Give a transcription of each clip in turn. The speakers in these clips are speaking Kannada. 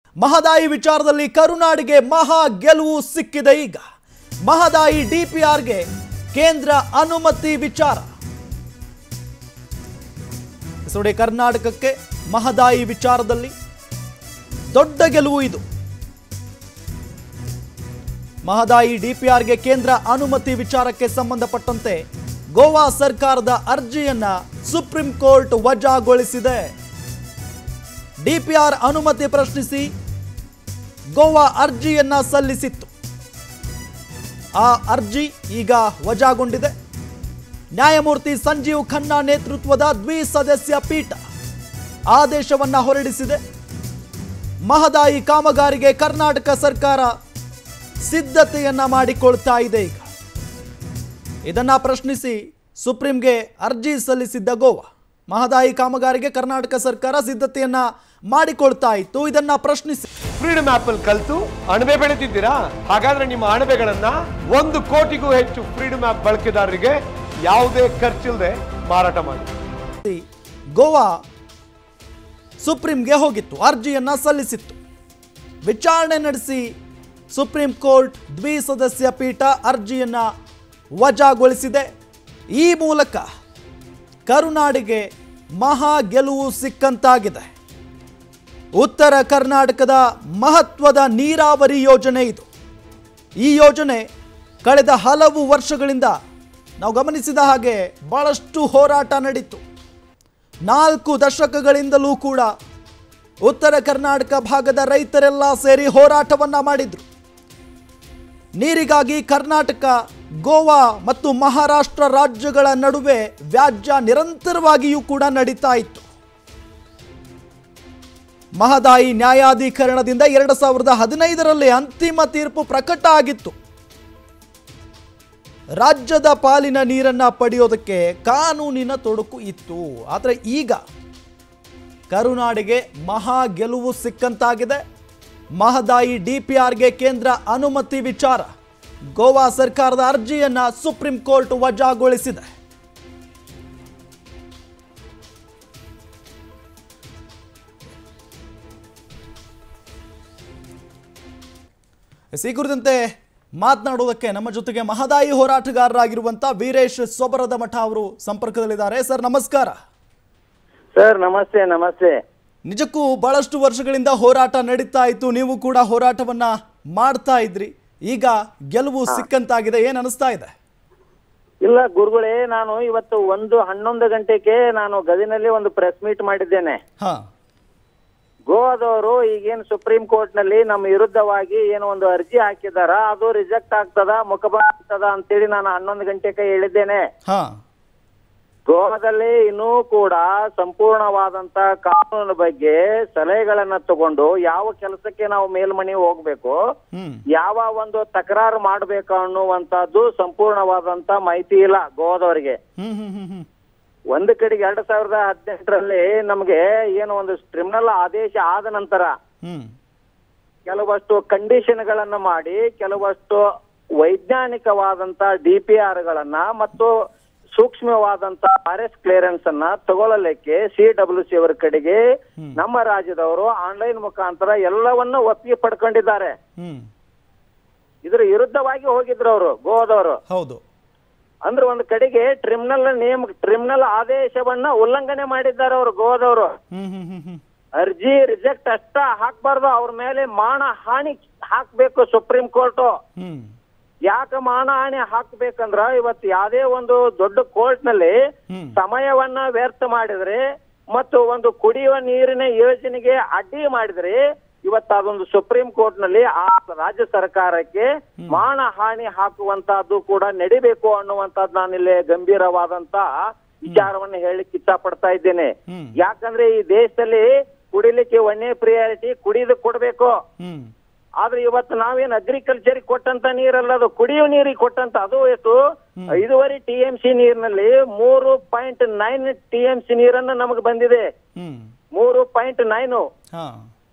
ಮಹದಾಯಿ ವಿಚಾರದಲ್ಲಿ ಕರುನಾಡಿಗೆ ಮಹಾ ಗೆಲುವು ಸಿಕ್ಕಿದೆ ಈಗ ಮಹದಾಯಿ ಡಿಪಿಆರ್ಗೆ ಕೇಂದ್ರ ಅನುಮತಿ ವಿಚಾರ ನೋಡಿ ಕರ್ನಾಟಕಕ್ಕೆ ಮಹದಾಯಿ ವಿಚಾರದಲ್ಲಿ ದೊಡ್ಡ ಗೆಲುವು ಇದು ಮಹದಾಯಿ ಡಿಪಿಆರ್ಗೆ ಕೇಂದ್ರ ಅನುಮತಿ ವಿಚಾರಕ್ಕೆ ಸಂಬಂಧಪಟ್ಟಂತೆ ಗೋವಾ ಸರ್ಕಾರದ ಅರ್ಜಿಯನ್ನ ಸುಪ್ರೀಂ ಕೋರ್ಟ್ ವಜಾಗೊಳಿಸಿದೆ ಡಿಪಿಆರ್ ಅನುಮತಿ ಪ್ರಶ್ನಿಸಿ ಗೋವಾ ಅರ್ಜಿಯನ್ನ ಸಲ್ಲಿಸಿತ್ತು ಆ ಅರ್ಜಿ ಈಗ ವಜಾಗೊಂಡಿದೆ ನ್ಯಾಯಮೂರ್ತಿ ಸಂಜೀವ್ ಖನ್ನಾ ನೇತೃತ್ವದ ದ್ವಿಸದಸ್ಯ ಪೀಠ ಆದೇಶವನ್ನ ಹೊರಡಿಸಿದೆ ಮಹದಾಯಿ ಕಾಮಗಾರಿಗೆ ಕರ್ನಾಟಕ ಸರ್ಕಾರ ಸಿದ್ಧತೆಯನ್ನ ಮಾಡಿಕೊಳ್ತಾ ಇದೆ ಈಗ ಇದನ್ನ ಪ್ರಶ್ನಿಸಿ ಸುಪ್ರೀಂಗೆ ಅರ್ಜಿ ಸಲ್ಲಿಸಿದ್ದ ಗೋವಾ ಮಹದಾಯಿ ಕಾಮಗಾರಿಗೆ ಕರ್ನಾಟಕ ಸರ್ಕಾರ ಸಿದ್ಧತೆಯನ್ನ ಮಾಡಿಕೊಳ್ತಾ ಇತ್ತು ಇದನ್ನ ಪ್ರಶ್ನಿಸಿ ಫ್ರೀಡಮ್ ಆಪ್ ಅಲ್ಲಿ ಕಲ್ತು ಅಣಬೆ ಬೆಳೆದಿದ್ದೀರಾ ಹಾಗಾದ್ರೆ ನಿಮ್ಮ ಅಣಬೆಗಳನ್ನ ಒಂದು ಕೋಟಿಗೂ ಹೆಚ್ಚು ಫ್ರೀಡಮ್ ಆಪ್ ಬಳಕೆದಾರರಿಗೆ ಯಾವುದೇ ಖರ್ಚಿಲ್ಲದೆ ಮಾರಾಟ ಮಾಡಿ ಗೋವಾ ಸುಪ್ರೀಂಗೆ ಹೋಗಿತ್ತು ಅರ್ಜಿಯನ್ನ ಸಲ್ಲಿಸಿತ್ತು ವಿಚಾರಣೆ ನಡೆಸಿ ಸುಪ್ರೀಂ ಕೋರ್ಟ್ ದ್ವಿಸದಸ್ಯ ಪೀಠ ಅರ್ಜಿಯನ್ನ ವಜಾಗೊಳಿಸಿದೆ ಈ ಮೂಲಕ ಕರುನಾಡಿಗೆ ಮಹಾ ಗೆಲುವು ಸಿಕ್ಕಂತಾಗಿದೆ ಉತ್ತರ ಕರ್ನಾಟಕದ ಮಹತ್ವದ ನೀರಾವರಿ ಯೋಜನೆ ಇದು ಈ ಯೋಜನೆ ಕಳೆದ ಹಲವು ವರ್ಷಗಳಿಂದ ನಾವು ಗಮನಿಸಿದ ಹಾಗೆ ಬಹಳಷ್ಟು ಹೋರಾಟ ನಡೀತು ನಾಲ್ಕು ದಶಕಗಳಿಂದಲೂ ಕೂಡ ಉತ್ತರ ಕರ್ನಾಟಕ ಭಾಗದ ರೈತರೆಲ್ಲ ಸೇರಿ ಹೋರಾಟವನ್ನ ಮಾಡಿದ್ರು ನೀರಿಗಾಗಿ ಕರ್ನಾಟಕ ಗೋವಾ ಮತ್ತು ಮಹಾರಾಷ್ಟ್ರ ರಾಜ್ಯಗಳ ನಡುವೆ ವ್ಯಾಜ್ಯ ನಿರಂತರವಾಗಿಯೂ ಕೂಡ ನಡೀತಾ ಇತ್ತು ಮಹದಾಯಿ ನ್ಯಾಯಾಧೀಕರಣದಿಂದ ಎರಡು ಸಾವಿರದ ಹದಿನೈದರಲ್ಲಿ ಅಂತಿಮ ತೀರ್ಪು ಪ್ರಕಟ ಆಗಿತ್ತು ರಾಜ್ಯದ ಪಾಲಿನ ನೀರನ್ನ ಪಡೆಯೋದಕ್ಕೆ ಕಾನೂನಿನ ತೊಡಕು ಇತ್ತು ಆದರೆ ಈಗ ಕರುನಾಡಿಗೆ ಮಹಾ ಗೆಲುವು ಸಿಕ್ಕಂತಾಗಿದೆ ಮಹದಾಯಿ ಡಿಪಿಆರ್ಗೆ ಕೇಂದ್ರ ಅನುಮತಿ ವಿಚಾರ ಗೋವಾ ಸರ್ಕಾರದ ಅರ್ಜಿಯನ್ನ ಸುಪ್ರೀಂ ಕೋರ್ಟ್ ವಜಾಗೊಳಿಸಿದೆ ಎಸ್, ಈ ಕುರಿತಂತೆ ಮಾತನಾಡುವುದಕ್ಕೆ ನಮ್ಮ ಜೊತೆಗೆ ಮಹದಾಯಿ ಹೋರಾಟಗಾರರಾಗಿರುವಂತ ವೀರೇಶ್ ಸೊಬರದ ಮಠ ಅವರು ಸಂಪರ್ಕದಲ್ಲಿದ್ದಾರೆ ಸರ್ ನಮಸ್ಕಾರ ಸರ್ ನಮಸ್ತೆ ನಮಸ್ತೆ ನಿಜಕ್ಕೂ ಬಹಳಷ್ಟು ವರ್ಷಗಳಿಂದ ಹೋರಾಟ ನಡೀತಾ ಇತ್ತು ನೀವು ಕೂಡ ಹೋರಾಟವನ್ನ ಮಾಡ್ತಾ ಇದ್ರಿ ಈಗ ಗೆಲುವು ಸಿಕ್ಕಂತಾಗಿದೆ ಏನ್ ಅನಿಸ್ತಾ ಇದೆ ಇಲ್ಲ ಗುರುಗಳೇ ನಾನು ಇವತ್ತು ಒಂದು ಹನ್ನೊಂದು ಗಂಟೆಗೆ ನಾನು ಗದಿನಲ್ಲಿ ಒಂದು ಪ್ರೆಸ್ ಮೀಟ್ ಮಾಡಿದ್ದೇನೆ ಹಾ ಗೋವಾದವರು ಈಗೇನು ಸುಪ್ರೀಂ ಕೋರ್ಟ್ ನಲ್ಲಿ ನಮ್ಮ ವಿರುದ್ಧವಾಗಿ ಏನು ಒಂದು ಅರ್ಜಿ ಹಾಕಿದಾರ ಅದು ರಿಜೆಕ್ಟ್ ಆಗ್ತದ ಮುಖಬ ಆಗ್ತದ ಅಂತೇಳಿ ನಾನು ಹನ್ನೊಂದು ಗಂಟೆಗೆ ಹೇಳಿದ್ದೇನೆ ಹಾ ಗೋವಾದಲ್ಲಿ ಇನ್ನೂ ಕೂಡ ಸಂಪೂರ್ಣವಾದಂತ ಕಾನೂನು ಬಗ್ಗೆ ಸಲಹೆಗಳನ್ನ ತಗೊಂಡು ಯಾವ ಕೆಲಸಕ್ಕೆ ನಾವು ಮೇಲ್ಮನಿ ಹೋಗ್ಬೇಕು ಹ್ಮ್ ಯಾವ ಒಂದು ತಕರಾರು ಮಾಡ್ಬೇಕು ಅನ್ನುವಂತದ್ದು ಸಂಪೂರ್ಣವಾದಂತ ಮಾಹಿತಿ ಇಲ್ಲ ಗೋವಾದವರಿಗೆ ಹ್ಮ್ ಹ್ಮ್ ಹ್ಮ್ ಹ್ಮ್ ಒಂದು ಕಡೆಗೆ ಎರಡ್ ಸಾವಿರದ ಹದಿನೆಂಟರಲ್ಲಿ ನಮಗೆ ಏನು ಒಂದು ಟ್ರಿಬ್ಯುನಲ್ ಆದೇಶ ಆದ ನಂತರ ಹ್ಮ್ ಕೆಲವಷ್ಟು ಕಂಡೀಷನ್ ಗಳನ್ನ ಮಾಡಿ ಕೆಲವಷ್ಟು ವೈಜ್ಞಾನಿಕವಾದಂತ ಡಿ ಪಿ ಆರ್ ಗಳನ್ನ ಮತ್ತು ಸೂಕ್ಷ್ಮವಾದಂತ ಆರ್ ಎಸ್ ಕ್ಲಿಯರೆನ್ಸ್ ಅನ್ನ ತಗೊಳ್ಳಲಿಕ್ಕೆ ಸಿ ಡಬ್ಲ್ಯೂ ಸಿ ಅವರ ಕಡೆಗೆ ನಮ್ಮ ರಾಜ್ಯದವರು ಆನ್ಲೈನ್ ಮುಖಾಂತರ ಎಲ್ಲವನ್ನ ಒಪ್ಪಿಗೆ ಪಡ್ಕೊಂಡಿದ್ದಾರೆ ಹ್ಮ್ ಇದ್ರ ವಿರುದ್ಧವಾಗಿ ಹೋಗಿದ್ರು ಅವರು ಗೋವಾದವರು ಹೌದು ಅಂದ್ರೆ ಒಂದು ಕಡೆಗೆ ಟ್ರಿಬ್ಯುನಲ್ ನೇಮ್ ಟ್ರಿಬ್ಯುನಲ್ ಆದೇಶವನ್ನ ಉಲ್ಲಂಘನೆ ಮಾಡಿದ್ದಾರೆ ಅವರು ಗೋವಾದವರು ಹ್ಮ್ ಹ್ಮ್ ಹ್ಮ್ ಹ್ಮ್ ಅರ್ಜಿ ರಿಜೆಕ್ಟ್ ಅಷ್ಟ ಹಾಕ್ಬಾರ್ದು ಅವ್ರ ಮೇಲೆ ಮಾನ ಹಾನಿ ಹಾಕ್ಬೇಕು ಸುಪ್ರೀಂ ಕೋರ್ಟ್ ಹ್ಮ್ ಯಾಕ ಮಾನ ಹಾನಿ ಹಾಕ್ಬೇಕಂದ್ರ ಇವತ್ತು ಯಾವ್ದೇ ಒಂದು ದೊಡ್ಡ ಕೋರ್ಟ್ ನಲ್ಲಿ ಹ್ಮ್ ಸಮಯವನ್ನ ವ್ಯರ್ಥ ಮಾಡಿದ್ರೆ ಮತ್ತು ಒಂದು ಕುಡಿಯುವ ನೀರಿನ ಯೋಜನೆಗೆ ಅಡ್ಡಿ ಮಾಡಿದ್ರೆ ಇವತ್ತು ಅದೊಂದು ಸುಪ್ರೀಂ ಕೋರ್ಟ್ ನಲ್ಲಿ ಆ ರಾಜ್ಯ ಸರ್ಕಾರಕ್ಕೆ ಮಾನ ಹಾನಿ ಹಾಕುವಂತಹದ್ದು ಕೂಡ ನಡಿಬೇಕು ಅನ್ನುವಂಥದ್ದು ನಾನಿಲ್ಲಿ ಗಂಭೀರವಾದಂತ ವಿಚಾರವನ್ನು ಹೇಳಲಿಕ್ಕೆ ಇಚ್ಛ ಪಡ್ತಾ ಇದ್ದೇನೆ ಹ್ಮ್ ಯಾಕಂದ್ರೆ ಈ ದೇಶದಲ್ಲಿ ಕುಡಿಲಿಕ್ಕೆ ಒಂದೇ ಪ್ರಿಯಾರಿಟಿ ಕುಡಿದು ಕೊಡ್ಬೇಕು ಹ್ಮ್ ಆದ್ರೆ ಇವತ್ತು ನಾವೇನ್ ಅಗ್ರಿಕಲ್ಚರ್ ಕೊಟ್ಟಂತ ನೀರಲ್ಲ ಅದು ಕುಡಿಯುವ ನೀರಿಗೆ ಕೊಟ್ಟಂತ ಅದು ಎಷ್ಟು ಐದೂವರೆ ಟಿ ಎಂ ಸಿ ನೀರಿನಲ್ಲಿ ಮೂರು point nine T M C ನೀರನ್ನ ನಮಗೆ ಬಂದಿದೆ ಹ್ಮ್ ಮೂರು ಪಾಯಿಂಟ್ ನೈನ್ ಹಾ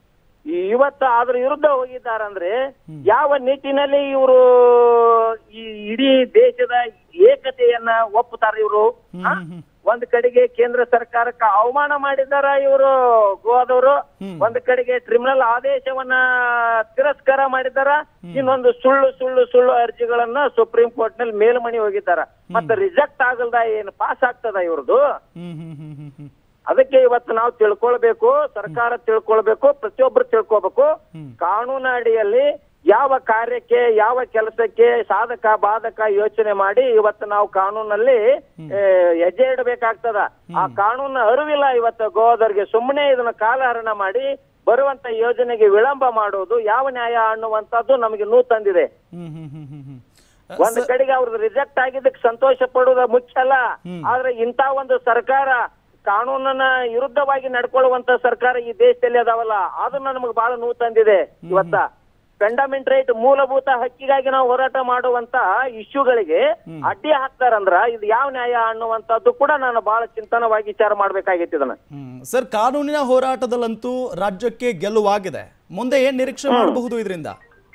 ಇವತ್ತು ಅದ್ರ ವಿರುದ್ಧ ಹೋಗಿದ್ದಾರಂದ್ರೆ ಯಾವ ನಿಟ್ಟಿನಲ್ಲಿ ಇವರು ಈ ಇಡೀ ದೇಶದ ಏಕತೆಯನ್ನ ಒಪ್ಪುತ್ತಾರೆ ಇವರು ಒಂದ್ ಕಡೆಗೆ ಕೇಂದ್ರ ಸರ್ಕಾರಕ್ಕೆ ಅವಮಾನ ಮಾಡಿದಾರ ಇವರು ಗೋವಾದವರು ಒಂದ್ ಕಡೆಗೆ ಟ್ರಿಬ್ಯುನಲ್ ಆದೇಶವನ್ನ ತಿರಸ್ಕಾರ ಮಾಡಿದಾರ ಇನ್ನೊಂದು ಸುಳ್ಳು ಸುಳ್ಳು ಸುಳ್ಳು ಅರ್ಜಿಗಳನ್ನ ಸುಪ್ರೀಂ ಕೋರ್ಟ್ ನಲ್ಲಿ ಮೇಲ್ಮನಿ ಹೋಗಿದ್ದಾರ ಮತ್ತೆ ರಿಜೆಕ್ಟ್ ಆಗಲ್ದ ಏನು ಪಾಸ್ ಆಗ್ತದ ಇವ್ರದ್ದು ಹ್ಮ್ ಹ್ಮ್ ಹ್ಮ್ ಹ್ಮ್ ಹ್ಮ್ ಅದಕ್ಕೆ ಇವತ್ತು ನಾವು ತಿಳ್ಕೊಳ್ಬೇಕು ಸರ್ಕಾರ ತಿಳ್ಕೊಳ್ಬೇಕು ಪ್ರತಿಯೊಬ್ರು ತಿಳ್ಕೊಬೇಕು ಕಾನೂನು ಅಡಿಯಲ್ಲಿ ಯಾವ ಕಾರ್ಯಕ್ಕೆ ಯಾವ ಕೆಲಸಕ್ಕೆ ಸಾಧಕ ಬಾಧಕ ಯೋಚನೆ ಮಾಡಿ ಇವತ್ತು ನಾವು ಕಾನೂನಲ್ಲಿ ಆ, ಹೆಜ್ಜೆ ಇಡಬೇಕಾಗ್ತದ ಆ ಕಾನೂನು ಅರಿವಿಲ್ಲ ಇವತ್ತು ಗೋವಾದವ್ರಿಗೆ ಸುಮ್ಮನೆ ಇದನ್ನ ಕಾಲಹರಣ ಮಾಡಿ ಬರುವಂತ ಯೋಜನೆಗೆ ವಿಳಂಬ ಮಾಡುವುದು ಯಾವ ನ್ಯಾಯ ಅನ್ನುವಂಥದ್ದು ನಮಗೆ ನೂ ತಂದಿದೆ ಹ್ಮ್ ಹ್ಮ್ ಹ್ಮ್ ಹ್ಮ್ ಹ್ಮ್ ಒಂದ್ ಕಡೆಗೆ ಅವ್ರದ್ದು ರಿಜೆಕ್ಟ್ ಆಗಿದ್ದಕ್ಕೆ ಸಂತೋಷ ಪಡುವುದು ಮುಖ್ಯ ಅಲ್ಲ ಆದ್ರೆ ಇಂತ ಒಂದು ಸರ್ಕಾರ ಕಾನೂನನ್ನ ವಿರುದ್ಧವಾಗಿ ನಡ್ಕೊಳ್ಳುವಂತ ಸರ್ಕಾರ ಈ ದೇಶದಲ್ಲಿ ಅದಾವಲ್ಲ ಅದು ನಮಗೆ ಬಹಳ ನೋವು ತಂದಿದೆ ಇವತ್ತ ಫಂಡಮೆಂಟ್ ರೈಟ್ ಮೂಲಭೂತ ಹಕ್ಕಿಗಾಗಿ ನಾವು ಹೋರಾಟ ಮಾಡುವಂತ ಇಶ್ಯೂಗಳಿಗೆ ಅಡ್ಡಿ ಹಾಕ್ತಾರಂದ್ರ ಇದು ಯಾವ ನ್ಯಾಯ ಅನ್ನುವಂಥದ್ದು ಕೂಡ ನಾನು ಬಹಳ ಚಿಂತನವಾಗಿ ವಿಚಾರ ಮಾಡ್ಬೇಕಾಗಿತ್ತು ಇದನ್ನ ಹ್ಮ್ ಸರ್ ಕಾನೂನಿನ ಹೋರಾಟದಲ್ಲಂತೂ ರಾಜ್ಯಕ್ಕೆ ಗೆಲುವಾಗಿದೆ ಮುಂದೆ ಏನ್ ನಿರೀಕ್ಷೆ ಮಾಡಬಹುದು ಇದರಿಂದ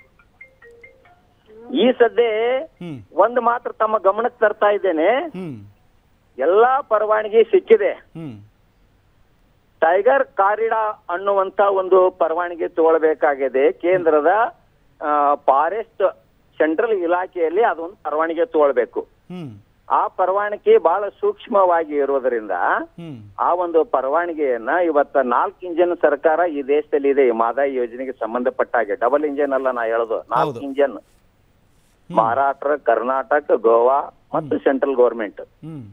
ಈ ಸದ್ಯ ಹ್ಮ್ ಒಂದು ಮಾತ್ರ ತಮ್ಮ ಗಮನಕ್ಕೆ ತರ್ತಾ ಇದ್ದೇನೆ ಹ್ಮ್ ಎಲ್ಲಾ ಪರವಾನಗಿ ಸಿಕ್ಕಿದೆ ಹ್ಮ್ ಟೈಗರ್ ಕಾರಿಡಾ ಅನ್ನುವಂತ ಒಂದು ಪರವಾನಗಿ ತಗೊಳ್ಬೇಕಾಗಿದೆ ಕೇಂದ್ರದ ಫಾರೆಸ್ಟ್ ಸೆಂಟ್ರಲ್ ಇಲಾಖೆಯಲ್ಲಿ ಅದೊಂದು ಪರವಾನಗಿ ತಗೊಳ್ಬೇಕು ಹ್ಮ್ ಆ ಪರವಾನಗಿ ಬಹಳ ಸೂಕ್ಷ್ಮವಾಗಿ ಇರೋದ್ರಿಂದ ಹ್ಮ್ ಆ ಒಂದು ಪರವಾನಗಿಯನ್ನ ಇವತ್ತ ನಾಲ್ಕು ಇಂಜಿನ್ ಸರ್ಕಾರ ಈ ದೇಶದಲ್ಲಿ ಇದೆ ಈ ಮಾದಾಯಿ ಯೋಜನೆಗೆ ಸಂಬಂಧಪಟ್ಟ ಹಾಗೆ ಡಬಲ್ ಇಂಜಿನ್ ಅಲ್ಲ ನಾ ಹೇಳೋದು ನಾಲ್ಕು ಹೌದು. ಇಂಜಿನ್ ಮಹಾರಾಷ್ಟ್ರ ಕರ್ನಾಟಕ ಗೋವಾ ಮತ್ತು ಸೆಂಟ್ರಲ್ ಗೌರ್ಮೆಂಟ್ ಹ್ಮ್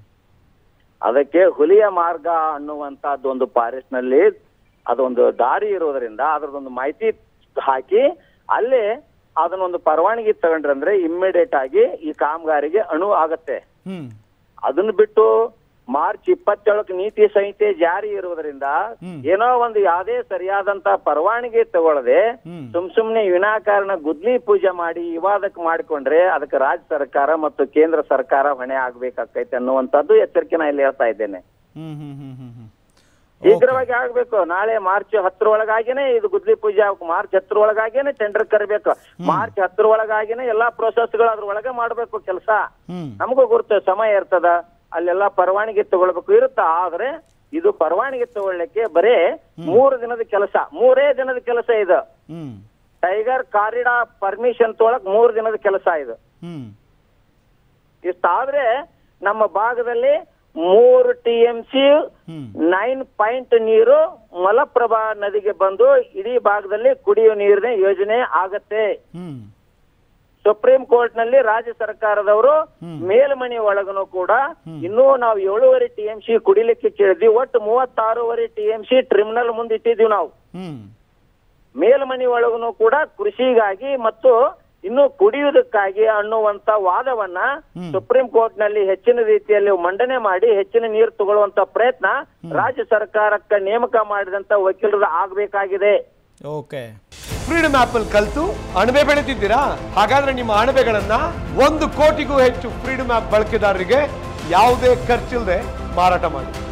ಅದಕ್ಕೆ ಹುಲಿಯ ಮಾರ್ಗ ಅನ್ನುವಂತಹದ್ದು ಒಂದು ಫಾರೆಸ್ಟ್ ನಲ್ಲಿ ಅದೊಂದು ದಾರಿ ಇರೋದ್ರಿಂದ ಅದ್ರದೊಂದು ಮಾಹಿತಿ ಹಾಕಿ ಅಲ್ಲೇ ಅದನ್ನೊಂದು ಪರವಾನಗಿ ತಗೊಂಡ್ರಂದ್ರೆ ಇಮ್ಮಿಡಿಯೇಟ್ ಆಗಿ ಈ ಕಾಮಗಾರಿಗೆ ಅಣು ಆಗತ್ತೆ ಹ್ಮ್ ಅದನ್ನ ಬಿಟ್ಟು ಮಾರ್ಚ್ ಇಪ್ಪತ್ತೇಳಕ್ಕೆ ನೀತಿ ಸಂಹಿತೆ ಜಾರಿ ಇರುವುದರಿಂದ ಹ್ಮ್. ಏನೋ ಒಂದು ಯಾವುದೇ ಸರಿಯಾದಂತ ಪರವಾನಗಿ ತಗೊಳ್ಳದೆ ಹ್ಮ್. ಸುಮ್ ಸುಮ್ನೆ ವಿನಾಕಾರಣ ಗುದ್ಲಿ ಪೂಜೆ ಮಾಡಿ ವಿವಾದಕ್ಕೆ ಮಾಡಿಕೊಂಡ್ರೆ ಅದಕ್ಕೆ ರಾಜ್ಯ ಸರ್ಕಾರ ಮತ್ತು ಕೇಂದ್ರ ಸರ್ಕಾರ ಹೊಣೆ ಆಗ್ಬೇಕಾಕೈತೆ ಅನ್ನುವಂಥದ್ದು ಎಚ್ಚರಿಕೆ ನಾ ಇಲ್ಲಿ ಹೇಳ್ತಾ ಇದ್ದೇನೆ ಹ್ಮ್ ಹ್ಮ್ ಹ್ಮ್ ಹ್ಮ್ ಹ್ಮ್ ಶೀಘ್ರವಾಗಿ ಆಗ್ಬೇಕು ನಾಳೆ ಮಾರ್ಚ್ ಹತ್ತರ ಒಳಗಾಗಿನೇ ಇದು ಗುದ್ಲಿ ಪೂಜೆ ಆಗ್ಬೇಕು ಮಾರ್ಚ್ ಹತ್ತರ ಒಳಗಾಗಿನೇ ಟೆಂಡರ್ ಕರಿಬೇಕು ಮಾರ್ಚ್ ಹತ್ತರ ಒಳಗಾಗಿನೇ ಎಲ್ಲಾ ಗಳು ಅದ್ರ ಒಳಗೆ ಮಾಡ್ಬೇಕು ಕೆಲಸ ಹ್ಮ್ ನಮಗೂ ಗುರುತು ಸಮಯ ಇರ್ತದ ಅಲ್ಲೆಲ್ಲ ಪರವಾನಗಿ ತಗೊಳ್ಬೇಕು ಇರುತ್ತ ಆದ್ರೆ ಇದು ಪರವಾನಗಿ ತಗೊಳ್ಳಿಕ್ಕೆ ಬರೇ ಮೂರು ದಿನದ ಕೆಲಸ ಮೂರೇ ದಿನದ ಕೆಲಸ ಇದು ಹ್ಮ್ ಟೈಗರ್ ಕಾರಿಡಾ ಪರ್ಮಿಷನ್ ತೊಗೊಳಕ್ ಮೂರು ದಿನದ ಕೆಲಸ ಇದು ಹ್ಮ್ ಇಷ್ಟಾದ್ರೆ ನಮ್ಮ ಭಾಗದಲ್ಲಿ ಮೂರು T M C hmm nine point ನೀರು ಮಲಪ್ರಭಾ ನದಿಗೆ ಬಂದು ಇಡೀ ಭಾಗದಲ್ಲಿ ಕುಡಿಯುವ ನೀರಿನ ಯೋಜನೆ ಆಗತ್ತೆ ಹ್ಮ್ ಸುಪ್ರೀಂ ಕೋರ್ಟ್ ನಲ್ಲಿ ರಾಜ್ಯ ಸರ್ಕಾರದವರು ಮೇಲ್ಮನೆ ಒಳಗನು ಕೂಡ ಇನ್ನೂ ನಾವು ಏಳೂವರೆ ಟಿ ಎಂ ಸಿ ಕುಡಿಲಿಕ್ಕೆ ಕೇಳಿದ್ವಿ ಒಟ್ಟು ಮೂವತ್ತಾರೂವರೆ ಟಿ ಎಂ ಸಿ ಟ್ರಿಬ್ಯುನಲ್ ಮುಂದೆ ಇಟ್ಟಿದ್ವಿ ನಾವು ಹ್ಮ್ ಮೇಲ್ಮನೆ ಒಳಗನು ಕೂಡ ಕೃಷಿಗಾಗಿ ಮತ್ತು ಇನ್ನು ಕುಡಿಯುವುದಕ್ಕಾಗಿ ಅನ್ನುವಂತ ವಾದವನ್ನ ಸುಪ್ರೀಂ ಕೋರ್ಟ್ ನಲ್ಲಿ ಹೆಚ್ಚಿನ ರೀತಿಯಲ್ಲಿ ಮಂಡನೆ ಮಾಡಿ ಹೆಚ್ಚಿನ ನೀರು ತಗೊಳ್ಳುವಂತ ಪ್ರಯತ್ನ ರಾಜ್ಯ ಸರ್ಕಾರಕ್ಕೆ ನೇಮಕ ಮಾಡಿದಂತ ವಕೀಲರು ಆಗ್ಬೇಕಾಗಿದೆ ಓಕೆ ಫ್ರೀಡಮ್ ಆಪ್ ಅಲ್ಲಿ ಕಲ್ತು ಅಣಬೆ ಬೆಳೆದಿದ್ದೀರಾ ಹಾಗಾದ್ರೆ ನಿಮ್ಮ ಅಣಬೆಗಳನ್ನ ಒಂದು ಕೋಟಿಗೂ ಹೆಚ್ಚು ಫ್ರೀಡಮ್ ಆಪ್ ಬಳಕೆದಾರರಿಗೆ ಯಾವುದೇ ಖರ್ಚಿಲ್ಲದೆ ಮಾರಾಟ ಮಾಡಿ